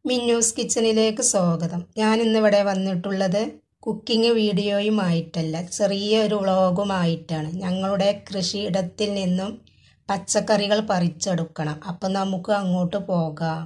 മിന്നൂസ് കിച്ചണിലേക്ക് സ്വാഗതം ഞാൻ ഇന്നിവിടെ വന്നിട്ടുള്ളത് കുക്കിംഗ് വീഡിയോയുമായിട്ടല്ല ചെറിയ ഒരു വ്ളോഗുമായിട്ടാണ് ഞങ്ങളുടെ കൃഷിയിടത്തിൽ നിന്നും പച്ചക്കറികൾ പറിച്ചെടുക്കണം അപ്പം നമുക്ക് അങ്ങോട്ട് പോകാം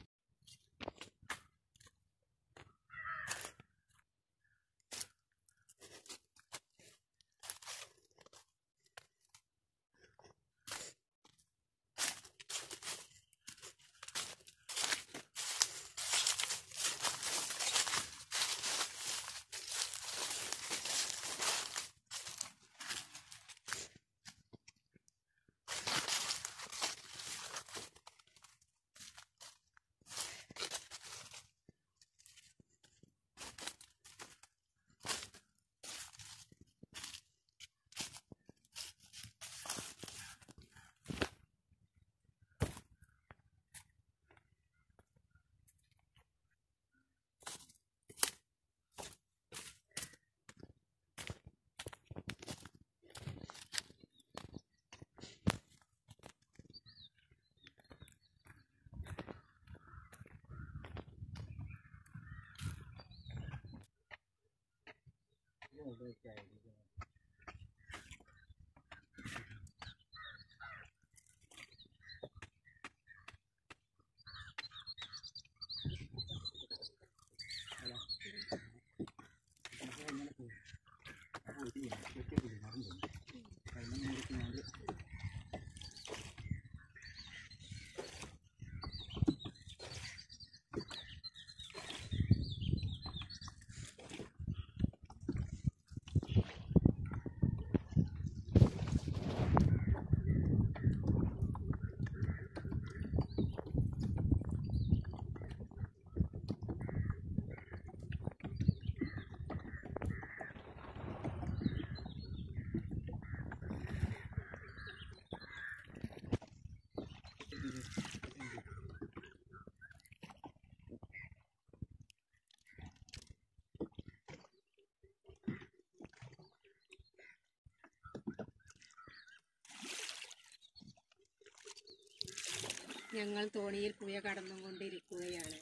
ഞങ്ങൾ തോണിയിൽ പുഴ കടന്നുകൊണ്ടിരിക്കുകയാണ്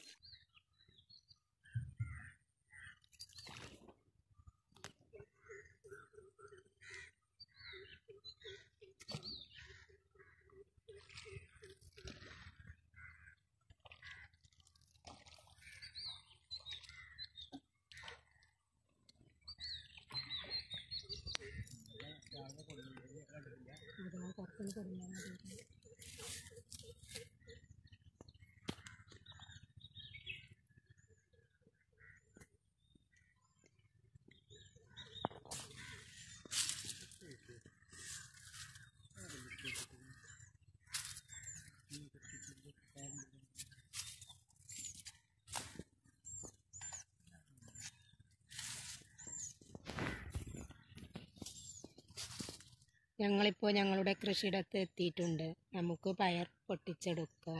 ഞങ്ങളിപ്പോൾ ഞങ്ങളുടെ കൃഷിയിടത്ത് എത്തിയിട്ടുണ്ട് നമുക്ക് പയർ പൊട്ടിച്ചെടുക്കാം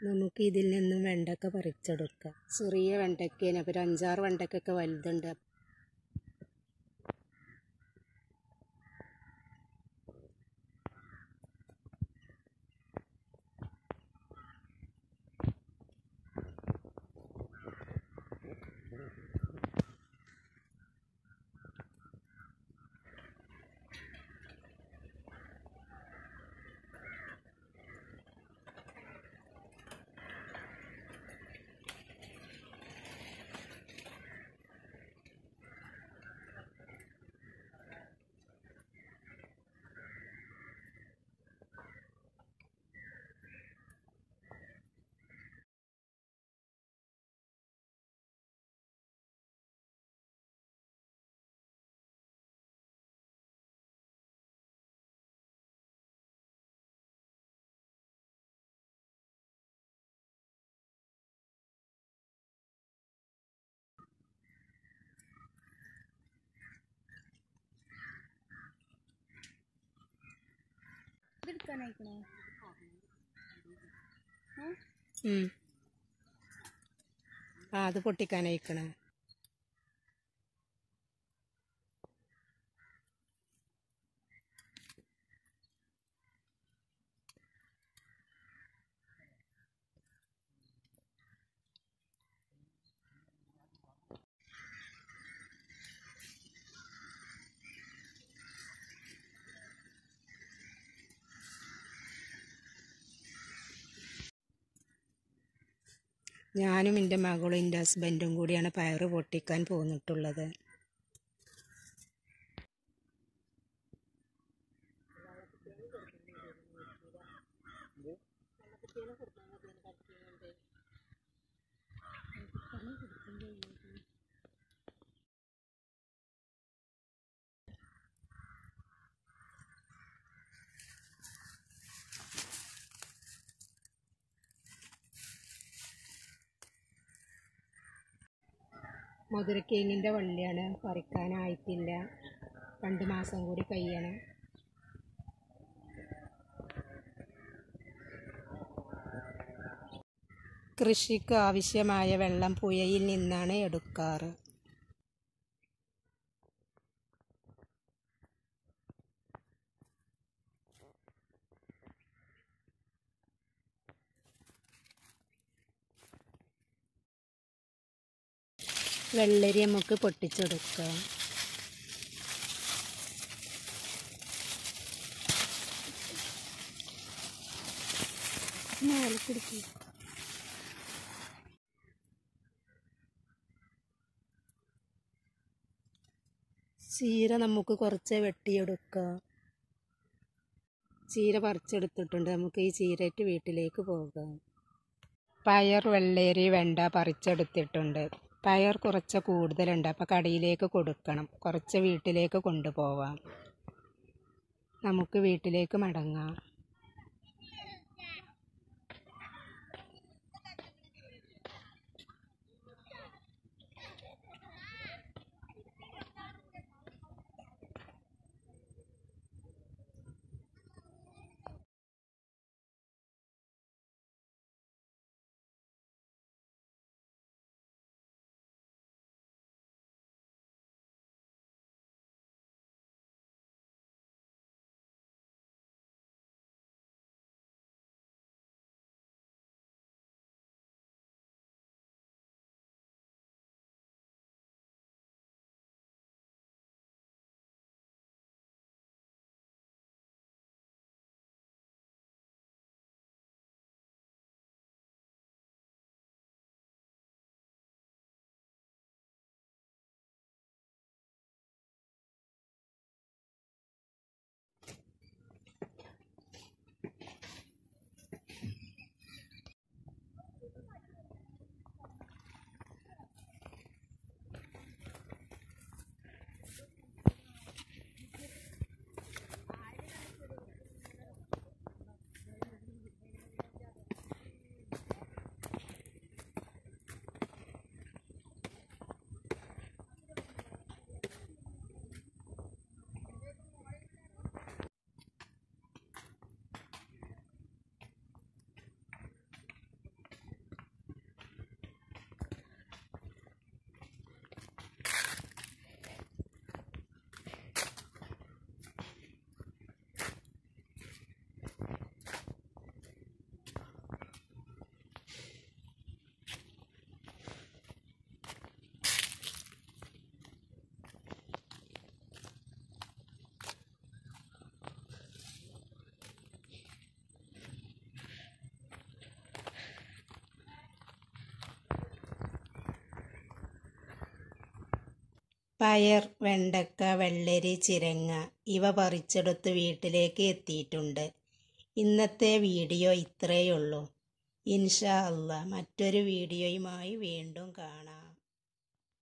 നമുക്ക് ഇതിൽ നിന്നും വെണ്ടക്ക പറിച്ചെടുക്കാം ചെറിയ വെണ്ടക്കേന് അപ്പോൾ ഒരു അഞ്ചാറ് വെണ്ടക്കൊക്കെ വലുതുണ്ട് ഇതെടുക്കാനായിക്കണോ ഉം. ആ അത് പൊട്ടിക്കാനയക്കണേ ഞാനും എൻ്റെ മകളും എൻ്റെ ഹസ്ബൻഡും കൂടിയാണ് പയറ് പൊട്ടിക്കാൻ പോന്നിട്ടുള്ളത് മധുരക്കേങ്ങിൻ്റെ വള്ളിയാണ് പറിക്കാനായിട്ടില്ല രണ്ട് മാസം കൂടി കഴിയണം കൃഷിക്ക് ആവശ്യമായ വെള്ളം പുഴയിൽ നിന്നാണ് എടുക്കാറ് വെള്ളരി നമുക്ക് പൊട്ടിച്ചെടുക്കാം മേലെ പിടിക്കും ചീര നമുക്ക് കുറച്ച് വെട്ടിയെടുക്കാം ചീര പറിച്ചെടുത്തിട്ടുണ്ട് നമുക്ക് ഈ ചീരയിട്ട് വീട്ടിലേക്ക് പോകാം പയർ വെള്ളേരി വെണ്ട പറിച്ചെടുത്തിട്ടുണ്ട് പയർ കുറച്ച് കൂടുതലുണ്ട് അപ്പോൾ കടയിലേക്ക് കൊടുക്കണം കുറച്ച് വീട്ടിലേക്ക് കൊണ്ടുപോവാം നമുക്ക് വീട്ടിലേക്ക് മടങ്ങാം പയർ വെണ്ടക്ക വെള്ളരി ചിരങ്ങ ഇവ പറിച്ചെടുത്ത് വീട്ടിലേക്ക് എത്തിയിട്ടുണ്ട് ഇന്നത്തെ വീഡിയോ ഇത്രയേ ഉള്ളൂ ഇൻഷാ അള്ളാ മറ്റൊരു വീഡിയോയുമായി വീണ്ടും കാണാം